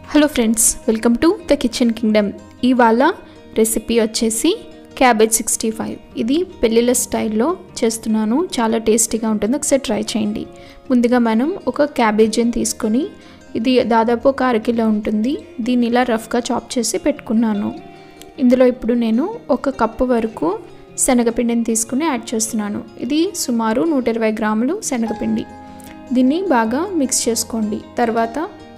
hello friends welcome to the kitchen kingdom ఇవాళ recipe వచ్చేసి cabbage sixty five ఇది పెళ్ళిళ్ళ స్టైల్లో చేస్తున్నాను చాలా టేస్టీగా ఉంటుంది ఒకసారి ట్రై చేయండి ముందుగా మనం ఒక క్యాబేజీని తీసుకొని ఇది దాదాపు ఒక అరకిలో ఉంటుంది దీన్ని ఇలా రఫ్గా చాప్ చేసి పెట్టుకున్నాను ఇందులో ఇప్పుడు నేను ఒక కప్పు వరకు శనగపిండిని తీసుకుని యాడ్ చేస్తున్నాను ఇది సుమారు నూట ఇరవై గ్రాములు శనగపిండి దీన్ని బాగా మిక్స్ చేసుకోండి తర్వాత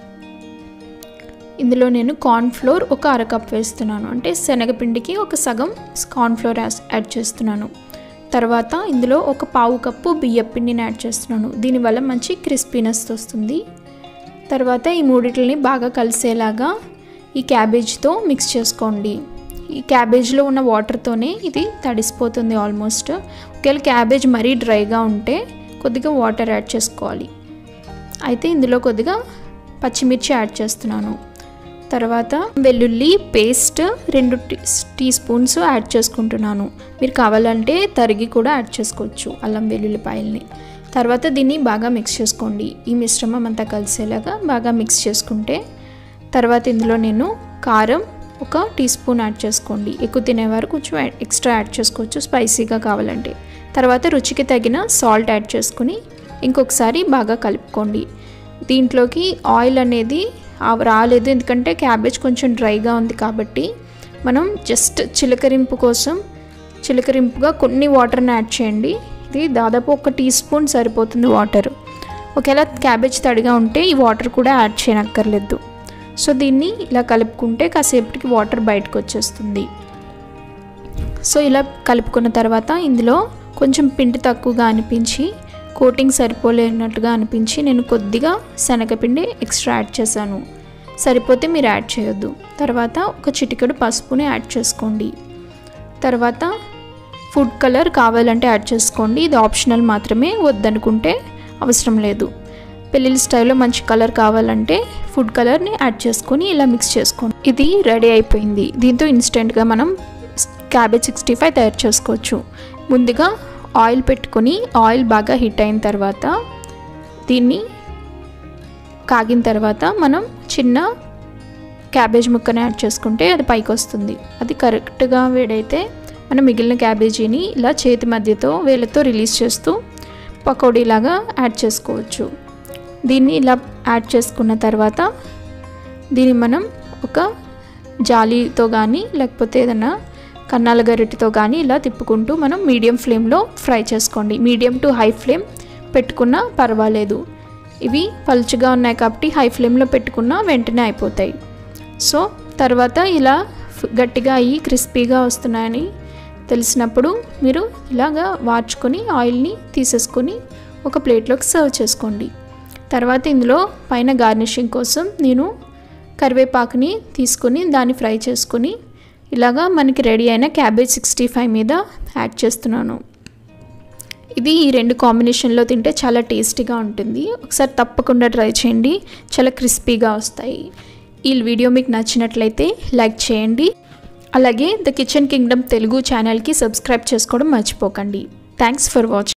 ఇందులో నేను కార్న్ఫ్లోర్ ఒక అరకప్ వేస్తున్నాను అంటే శనగపిండికి ఒక సగం కార్న్ఫ్లోర్ యాడ్ చేస్తున్నాను తర్వాత ఇందులో ఒక పావు కప్పు బియ్య పిండిని యాడ్ చేస్తున్నాను దీనివల్ల మంచి క్రిస్పీనెస్ వస్తుంది తర్వాత ఈ మూడిటిని బాగా కలిసేలాగా ఈ క్యాబేజ్తో మిక్స్ చేసుకోండి ఈ క్యాబేజ్లో ఉన్న వాటర్తోనే ఇది తడిసిపోతుంది ఆల్మోస్ట్ ఒకవేళ క్యాబేజ్ మరీ డ్రైగా ఉంటే కొద్దిగా వాటర్ యాడ్ చేసుకోవాలి అయితే ఇందులో కొద్దిగా పచ్చిమిర్చి యాడ్ చేస్తున్నాను తర్వాత వెల్లుల్లి పేస్ట్ రెండు టీ స్పూన్స్ యాడ్ చేసుకుంటున్నాను మీరు కావాలంటే తరిగి కూడా యాడ్ చేసుకోవచ్చు అల్లం వెల్లుల్లిపాయల్ని తర్వాత దీన్ని బాగా మిక్స్ చేసుకోండి ఈ మిశ్రమం అంతా కలిసేలాగా బాగా మిక్స్ చేసుకుంటే తర్వాత ఇందులో నేను కారం ఒక టీ స్పూన్ యాడ్ చేసుకోండి ఎక్కువ తినేవారు కొంచెం ఎక్స్ట్రా యాడ్ చేసుకోవచ్చు స్పైసీగా కావాలంటే తర్వాత రుచికి తగిన సాల్ట్ యాడ్ చేసుకుని ఇంకొకసారి బాగా కలుపుకోండి దీంట్లోకి ఆయిల్ అనేది రాలేదు ఎందుకంటే క్యాబేజ్ కొంచెం డ్రైగా ఉంది కాబట్టి మనం జస్ట్ చిలకరింపు కోసం చిలకరింపుగా కొన్ని వాటర్ని యాడ్ చేయండి ఇది దాదాపు ఒక టీ స్పూన్ సరిపోతుంది వాటర్ ఒకవేళ క్యాబేజ్ తడిగా ఉంటే ఈ వాటర్ కూడా యాడ్ చేయనక్కర్లేదు సో దీన్ని ఇలా కలుపుకుంటే కాసేపటికి వాటర్ బయటకు వచ్చేస్తుంది సో ఇలా కలుపుకున్న తర్వాత ఇందులో కొంచెం పిండి తక్కువగా అనిపించి కోటింగ్ సరిపోలేనట్టుగా అనిపించి నేను కొద్దిగా శనగపిండి ఎక్స్ట్రా యాడ్ చేశాను సరిపోతే మీరు యాడ్ చేయొద్దు తర్వాత ఒక చిటికెడు పసుపుని యాడ్ చేసుకోండి తర్వాత ఫుడ్ కలర్ కావాలంటే యాడ్ చేసుకోండి ఇది ఆప్షనల్ మాత్రమే వద్దనుకుంటే అవసరం లేదు పెళ్ళిళ్ళ స్టైల్లో మంచి కలర్ కావాలంటే ఫుడ్ కలర్ని యాడ్ చేసుకొని ఇలా మిక్స్ చేసుకోండి ఇది రెడీ అయిపోయింది దీంతో ఇన్స్టెంట్గా మనం క్యాబేజ్ సిక్స్టీ ఫైవ్ తయారు చేసుకోవచ్చు ముందుగా ఆయిల్ పెట్టుకొని ఆయిల్ బాగా హిట్ అయిన తర్వాత దీన్ని కాగిన తర్వాత మనం చిన్న క్యాబేజ్ ముక్కని యాడ్ చేసుకుంటే అది పైకి వస్తుంది అది కరెక్ట్గా వేడైతే మనం మిగిలిన క్యాబేజీని ఇలా చేతి మధ్యతో వేలతో రిలీజ్ చేస్తూ పకోడీలాగా యాడ్ చేసుకోవచ్చు దీన్ని ఇలా యాడ్ చేసుకున్న తర్వాత దీన్ని మనం ఒక జాలీతో కానీ లేకపోతే ఏదైనా కన్నాల గరిటితో కానీ ఇలా తిప్పుకుంటూ మనం మీడియం ఫ్లేమ్లో ఫ్రై చేసుకోండి మీడియం టు హై ఫ్లేమ్ పెట్టుకున్నా పర్వాలేదు ఇవి పలుచగా ఉన్నాయి కాబట్టి హై ఫ్లేమ్లో పెట్టుకున్నా వెంటనే అయిపోతాయి సో తర్వాత ఇలా గట్టిగా అయ్యి క్రిస్పీగా వస్తున్నాయని తెలిసినప్పుడు మీరు ఇలాగా వార్చుకొని ఆయిల్ని తీసేసుకొని ఒక ప్లేట్లోకి సర్వ్ చేసుకోండి తర్వాత ఇందులో పైన గార్నిషింగ్ కోసం నేను కరివేపాకుని తీసుకొని దాన్ని ఫ్రై చేసుకొని ఇలాగా మనకి రెడీ అయిన క్యాబేజ్ సిక్స్టీ ఫైవ్ మీద యాడ్ చేస్తున్నాను ఇది ఈ రెండు కాంబినేషన్లో తింటే చాలా టేస్టీగా ఉంటుంది ఒకసారి తప్పకుండా ట్రై చేయండి చాలా క్రిస్పీగా వస్తాయి ఈ వీడియో మీకు నచ్చినట్లయితే లైక్ చేయండి అలాగే ద కిచెన్ కింగ్డమ్ తెలుగు ఛానల్కి సబ్స్క్రైబ్ చేసుకోవడం మర్చిపోకండి థ్యాంక్స్ ఫర్ వాచింగ్